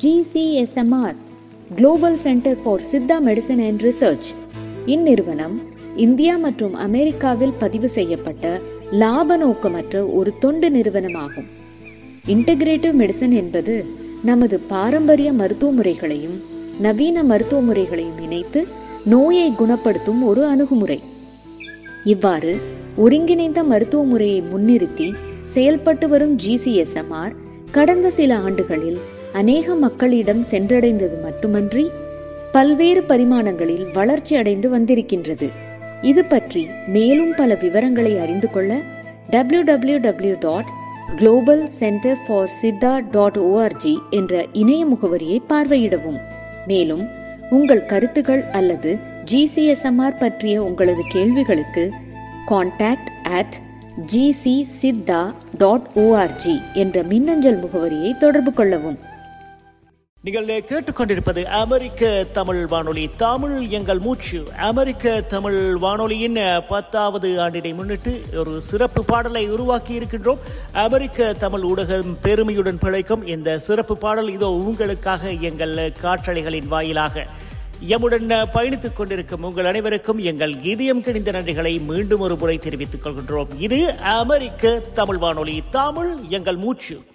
GCSMR global center for Siddha medicine and research இந்நிறுவனம் India மற்றும் அமெரிக்காவில் பதிவு செய்யப்பட்ட லாப நோக்கமற்ற ஒரு தொண்டு நிறுவனமாகும் இன்டகிரேட்டிவ் மெடிசன் என்பது நமது பாரம்பரிய மருத்துவ முறைகளையும் நவீன மருத்துவ முறைகளையும் இணைத்து நோயை குணப்படுத்தும் ஒரு அணுகுமுறை இவ்வாறு ஒருங்கிணைந்த மருத்துவ முறையை முன்னிறுத்தி செயல்பட்டு வரும் ஜிசிஎஸ்எம்ஆர் கடந்த சில ஆண்டுகளில் அநேக மக்களிடம் சென்றடைந்தது மட்டுமன்றி பல்வேறு பரிமாணங்களில் வளர்ச்சி அடைந்து வந்திருக்கின்றது இது பற்றி மேலும் பல விவரங்களை அறிந்து கொள்ள W W W dot global center for Siddha dot ORG என்ற இணைய முகவரியை பார்வையிடவும் மேலும் உங்கள் கருத்துகள் அல்லது ஜிசிஎஸ்எம்ஆர் பற்றிய உங்களது கேள்விகளுக்கு contact at GC Siddha dot ORG என்ற மின்னஞ்சல் முகவரியை தொடர்பு கொள்ளவும் நீங்கள் கேட்டுக்கொண்டிருப்பது அமெரிக்க தமிழ் வானொலி தமிழ் எங்கள் மூச்சு அமெரிக்க தமிழ் வானொலியின் பத்தாவது ஆண்டினை முன்னிட்டு ஒரு சிறப்பு பாடலை உருவாக்கி இருக்கின்றோம் அமெரிக்க தமிழ் ஊடகம் பெருமையுடன் பிழைக்கும் இந்த சிறப்பு பாடல் இதோ உங்களுக்காக எங்கள் காற்றலைகளின் வாயிலாக எம்முடன் பயணித்துக் கொண்டிருக்கும் உங்கள் அனைவருக்கும் எங்கள் இதயம் கிணிந்த நன்றிகளை மீண்டும் ஒரு முறை தெரிவித்துக் கொள்கின்றோம் இது அமெரிக்க தமிழ் வானொலி தமிழ் எங்கள் மூச்சு